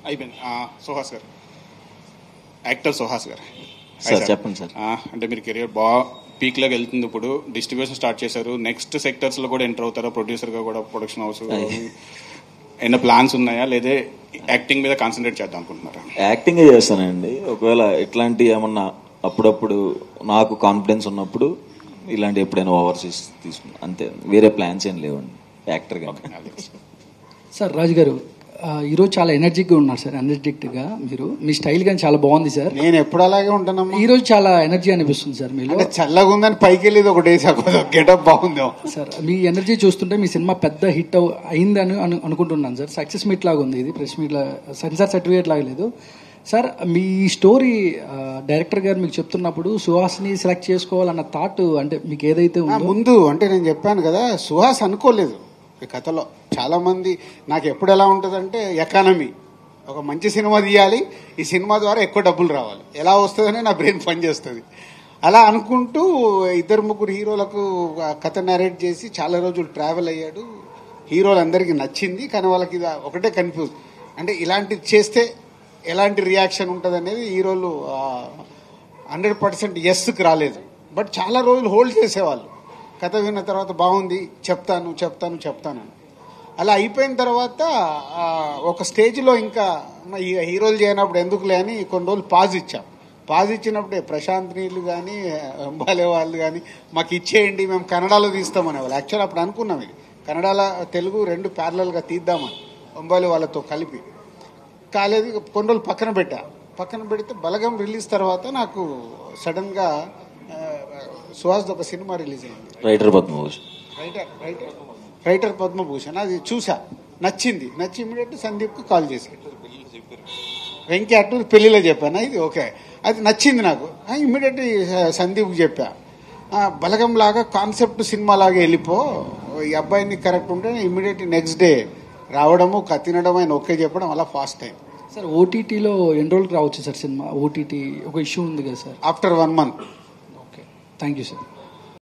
అయిపోయింది ఆ, సుహాస్ గారు యాక్టర్ సుహాస్ గారు సార్, హాయ్ చెప్పండి సార్. ఆ, అంటే మీరు కెరియర్ బాగా పీక్లోకి వెళ్తుంది ఇప్పుడు డిస్ట్రిబ్యూషన్ స్టార్ట్ చేశారు నెక్స్ట్ సెక్టర్స్ లో కూడా ఎంటర్ అవుతారా ప్రొడ్యూసర్ గా కూడా ప్రొడక్షన్ హౌస్ ఏమైనా ప్లాన్స్ ఉన్నాయా లేదా యాక్టింగ్ మీద కాన్సన్ట్రేట్ చేద్దాం అనుకుంటున్నారా యాక్టింగ్ చేస్తానండి ఒకవేళ ఇట్లాంటి ఏమన్నా అప్పుడప్పుడు నాకు కాన్ఫిడెన్స్ ఉన్నప్పుడు ఇలాంటి ఎప్పుడైనా ఓవర్సీస్ తీసుకున్నా అంతే వేరే ప్లాన్స్ ఏం లేవండి యాక్టర్ గా సార్ రాజు గారు ఆ, ఈరోజు చాలా ఎనర్జిక్గా ఉన్నారు సార్ ఎనర్జెటిక్గా మీరు మీ స్టైల్ కానీ చాలా బాగుంది సార్ నేను ఎప్పుడు అలాగే ఉంటానమ్మా ఈరోజు చాలా ఎనర్జీ అనిపిస్తుంది సార్ మీలో అంటే చల్లగా ఉందని పైకి వెళ్ళేది ఒకటి వేసాక గెటప్ బాగుందో సార్ మీ ఎనర్జీ చూస్తుంటే మీ సినిమా పెద్ద హిట్ అవ్- అయిందని అను అనుకుంటున్నాను సార్ సక్సెస్ మీట్ లాగా ఉంది ఇది ప్రెస్ మీట్ సెన్సార్ సర్టిఫికేట్ లాగా లేదు సార్ మీ స్టోరీ ఆ, డైరెక్టర్ గారు మీకు చెప్తున్నప్పుడు సుహాస్ని సెలెక్ట్ చేసుకోవాలన్న థాట్ అంటే మీకు ఏదైతే ఆ, ఉందో ముందు అంటే నేను చెప్పాను కదా సుహాస్ అనుకోలేదు ఈ కథలో చాలా మంది నాకు ఎప్పుడు ఎలా ఉంటుందంటే ఎకానమీ ఒక మంచి సినిమా తీయాలి ఈ సినిమా ద్వారా ఎక్కువ డబ్బులు రావాలి ఎలా వస్తుందని నా బ్రెయిన్ పనిచేస్తుంది అలా అనుకుంటూ ఇద్దరు ముగ్గురు హీరోలకు ఆ కథ నరేట్ చేసి చాలా రోజులు ట్రావెల్ అయ్యాడు హీరోలందరికీ నచ్చింది కానీ వాళ్ళకి ఇది ఒకటే కన్ఫ్యూజ్ అంటే ఇలాంటిది చేస్తే ఎలాంటి రియాక్షన్ ఉంటుంది అనేది హీరోలు హండ్రెడ్ పర్సెంట్ ఎస్కి రాలేదు బట్ చాలా రోజులు హోల్డ్ చేసేవాళ్ళు కథ విన్న తర్వాత బాగుంది చెప్తాను చెప్తాను చెప్తాను అని. అలా అయిపోయిన తర్వాత ఆ, ఒక స్టేజ్లో ఇంకా మ- ఈ హీరోలు చేయనప్పుడు ఎందుకులే అని కొన్ని రోజులు పాజ్ ఇచ్చాం పాజ్ ఇచ్చినప్పుడే ప్రశాంత్ నీళ్ళు కానీ అంబాలే వాళ్ళు కానీ మాకు ఇచ్చేయండి మేము కన్నడలో తీస్తామనే వాళ్ళు యాక్చువల్ అప్పుడు అనుకున్నాం ఇది కన్నడలో తెలుగు రెండు ప్యారలల్గా తీద్దామని అంబాలి వాళ్ళతో కలిపి కాలేదు ఇక కొన్ని రోజులు పక్కన పెట్టా పక్కన పెడితే బలగం రిలీజ్ తర్వాత నాకు సడన్గా ఆ, సుహాస్ ఒక సినిమా రిలీజ్ అయింది writer Padmabhushan writer writer writer Padmabhushan అది చూసా నచ్చింది నచ్చి ఇమీడియట్ సందీప్కి కాల్ చేశాడు వెంకీ అటు పెళ్లిలో చెప్పాను ఇది ఓకే అది నచ్చింది నాకు ఇమీడియట్ సందీప్కి చెప్పా ఆ, బలగం లాగా కాన్సెప్ట్ సినిమా లాగా వెళ్ళిపో ఈ అబ్బాయిని కరెక్ట్ ఉంటే ఇమీడియట్ నెక్స్ట్ డే రావడము కథ తినడం ఆయన ఓకే చెప్పడం అలా ఫాస్ట్ టైం సార్ ఓటీటీలో ఎన్ని రోజులకు రావచ్చు సార్ సినిమా ఓటీటీ ఒక ఇష్యూ ఉంది కదా sir after one month okay thank you sir